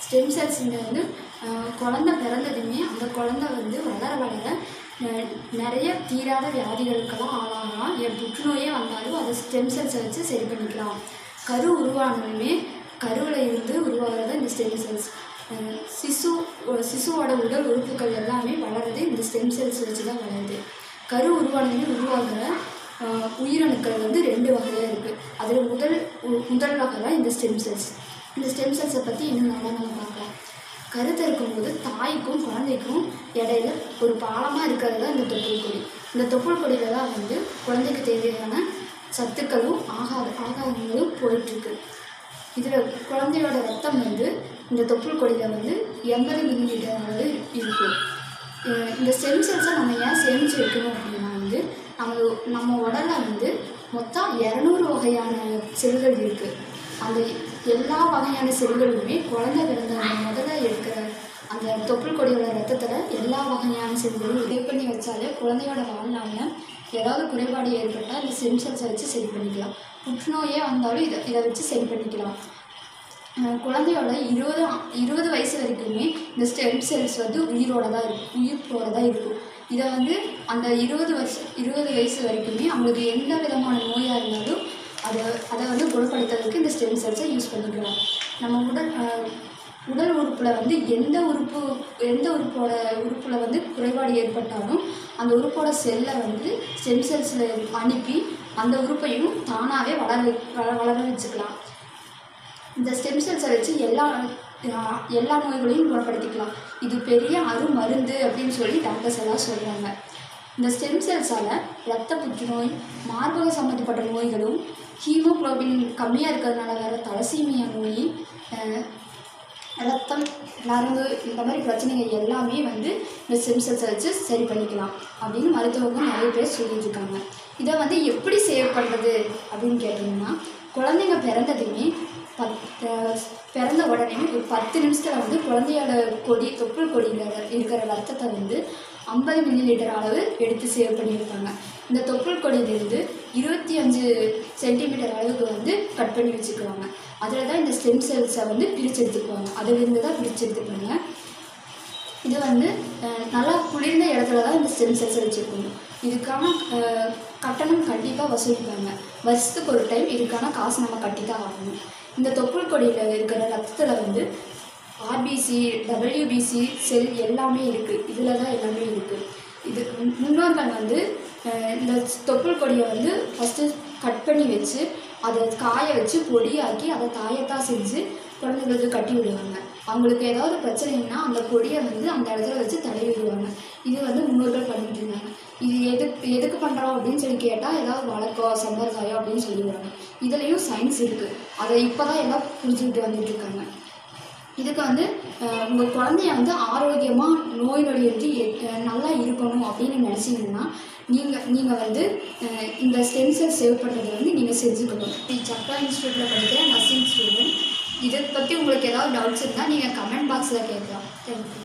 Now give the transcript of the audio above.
stem செல்ஸுங்க வந்து அஹ், குழந்தை பிறந்ததுமே அந்த குழந்தை வந்து வளர வளர அஹ், நிறைய தீராத வியாதிகளுக்கெல்லாம் ஆளாகலாம் என் புற்றுநோயே வந்தாலும் அதை ஸ்டெம் செல்ஸை வச்சு சரி பண்ணிக்கலாம் கரு உருவானதுமே கருவில் இருந்து உருவாகிறது இந்த ஸ்டெம் செல்ஸ் அஹ், சிசு ஒரு சிசுவோட உடல் உறுப்புகள் எல்லாமே வளருது இந்த ஸ்டெம் செல்ஸ் வச்சு தான் வளருது கரு உருவானதுமே உருவாகிற ஆஹ், உயிரணுக்கள் வந்து ரெண்டு வகையாக இருக்குது அதில் முதல் உ- முதல் வகை தான் இந்த ஸ்டெம் செல்ஸ் இந்த ஸ்டெம் செல்ஸை பற்றி இன்னும் நல்லா நம்ம பார்க்கலாம் கருத்தரிக்கும் போது தாய்க்கும் குழந்தைக்கும் இடையில ஒரு பாலமாக இருக்கிறது தான் இந்த தொப்புள் கொடி இந்த தொப்புள் கொடியில் தான் வந்து குழந்தைக்கு தேவையான சத்துக்களும் ஆகாத ஆகாரங்களும் போயிட்டுருக்கு இதில் குழந்தையோட ரத்தம் வந்து இந்த தொப்புள் கொடியில் வந்து எண்பது மில்லி லிட்டர் அளவு இருக்குது அஹ் இந்த ஸ்டெம் செல்ஸை நம்ம ஏன் சேமித்து வைக்கணும் அப்படின்னா வந்து நம்ம நம்ம உடலில் வந்து மொத்தம் இரநூறு வகையான செல்கள் இருக்குது அந்த எல்லா வகையான செல்களுமே குழந்தை பிறந்த அந்த முதல்ல இருக்கிற அந்த தொப்புள் கொடியோட ரத்தத்தில் எல்லா வகையான செல்களும் இது பண்ணி வச்சாலே குழந்தையோட வாழ்நாளில் ஏதாவது குறைபாடு ஏற்பட்டால் இந்த ஸ்டெம் செல்ஸை வச்சு சரி பண்ணிக்கலாம் புற்றுநோயே வந்தாலும் இதை இதை வச்சு சரி பண்ணிக்கலாம் அஹ் குழந்தையோட இருபது இருபது வயசு வரைக்குமே இந்த ஸ்டெம் செல்ஸ் வந்து உயிரோட தான் இருக்கும் உயிர்ப்போட தான் இருக்கும் இதை வந்து அந்த இருபது வருஷம் இருபது வயசு வரைக்குமே அவங்களுக்கு எந்த விதமான நோயாக இருந்தாலும் அதை அதை வந்து குணப்படுத்துறதுக்கு இந்த ஸ்டெம் செல்ஸை யூஸ் பண்ணிக்கலாம் நம்ம உடல் அஹ், உடல் உறுப்பில் வந்து எந்த உறுப்பு எந்த உறுப்போட உறுப்பில் வந்து குறைபாடு ஏற்பட்டாலும் அந்த உறுப்போட செல்லை வந்து ஸ்டெம் செல்ஸில் அனுப்பி அந்த உறுப்பையும் தானாகவே வளர வை- வள வளர வச்சுக்கலாம் இந்த ஸ்டெம் செல்ஸை வச்சு எல்லா ஆஹ், எல்லா நோய்களையும் குணப்படுத்திக்கலாம் இது பெரிய அருமருந்து அப்படின்னு சொல்லி டாக்டர்ஸ் எல்லாம் சொல்கிறாங்க இந்த ஸ்டெம் செல்ஸால் இரத்த புற்றுநோய் மார்பக சம்மந்தப்பட்ட நோய்களும் ஹீமோகுளோபின் கம்மியாக இருக்கிறதுனால வர தலசீமியா நோய் ஆஹ், ரத்தம் நரம்பு இந்த மாதிரி பிரச்சனைகள் எல்லாமே வந்து இந்த ஸ்டெம் செல்ஸை வச்சு சரி பண்ணிக்கலாம் அப்படின்னு மருத்துவங்க நிறைய பேர் சொல்லிட்டு இருக்காங்க இதை வந்து எப்படி சேவ் பண்ணுறது அப்படின்னு கேட்டிங்கன்னா குழந்தைங்க பிறந்ததுமே பத் அஹ் பிறந்த உடனே ஒரு பத்து நிமிஷத்தில் வந்து குழந்தையோட கொடி தொப்புள் கொடியில் இருக்கிற ரத்தத்தை வந்து ஐம்பது மில்லி லிட்டர் அளவு எடுத்து சேவ் பண்ணியிருப்பாங்க இந்த தொப்புள் கொடியிலிருந்து இருபத்தி அஞ்சு சென்டிமீட்டர் அளவுக்கு வந்து கட் பண்ணி வச்சுக்குவாங்க அதில் தான் இந்த ஸ்டெம் செல்ஸை வந்து பிரித்து எடுத்துக்குவாங்க அதிலிருந்து தான் பிரித்து எடுத்துக்குவாங்க இது வந்து அஹ், நல்லா குளிர்ந்த இடத்துல தான் இந்த ஸ்டெம் செல்ஸை வச்சுருக்கணும் இதுக்கான அஹ், கட்டணம் கண்டிப்பாக வசூலிப்பாங்க வருஷத்துக்கு ஒரு டைம் இதுக்கான காசு நம்ம கட்டி தான் ஆகணும் இந்த தொப்புள் கொடியில் இருக்கிற ரத்தத்தில் வந்து ஆர்பிசி டபிள்யூபிசி செல் எல்லாமே இருக்குது இதில் தான் எல்லாமே இருக்குது இது முன்- முன்னோர்கள் வந்து அஹ், இந்த தொப்புள் கொடியை வந்து ஃபஸ்ட்டு கட் பண்ணி வச்சு அதை காய வச்சு பொடியாக்கி அதை தாயத்தான் செஞ்சு குழந்தைங்களுக்கு கட்டி விடுவாங்க அவங்களுக்கு ஏதாவது பிரச்சனைன்னா அந்த கொடியை வந்து அந்த இடத்துல வச்சு தடவி விடுவாங்க இது வந்து முன்னோர்கள் பண்ணிட்டு இருந்தாங்க இது எதுக்கு எதுக்கு பண்ணுறோம் அப்படின்னு சொல்லி கேட்டால் ஏதாவது வழக்கம் சம்பிரதாயம் அப்படின்னு சொல்லிடுவாங்க இதுலேயும் சயின்ஸ் இருக்குது அதை இப்போ தான் எல்லாம் புரிஞ்சுக்கிட்டு வந்துட்டு இருக்காங்க இதுக்கு வந்து உங்கள் குழந்தைய வந்து ஆரோக்கியமாக நோய் நொடியின்றி எ- அஹ் நல்லா இருக்கணும் அப்படின்னு நினச்சிங்கன்னா நீங்கள் நீங்கள் வந்து அஹ், இந்த ஸ்டெம் செல் சேவ் பண்ணுறதை வந்து நீங்கள் செஞ்சுக்கணும் சக்ரா இன்ஸ்டியூட்டில் படிக்கிற நர்சிங் ஸ்டூடெண்ட் இதை பற்றி உங்களுக்கு ஏதாவது டவுட்ஸ் இருந்தால் நீங்கள் கமெண்ட் பாக்ஸில் கேட்கலாம் தேங்க்யூ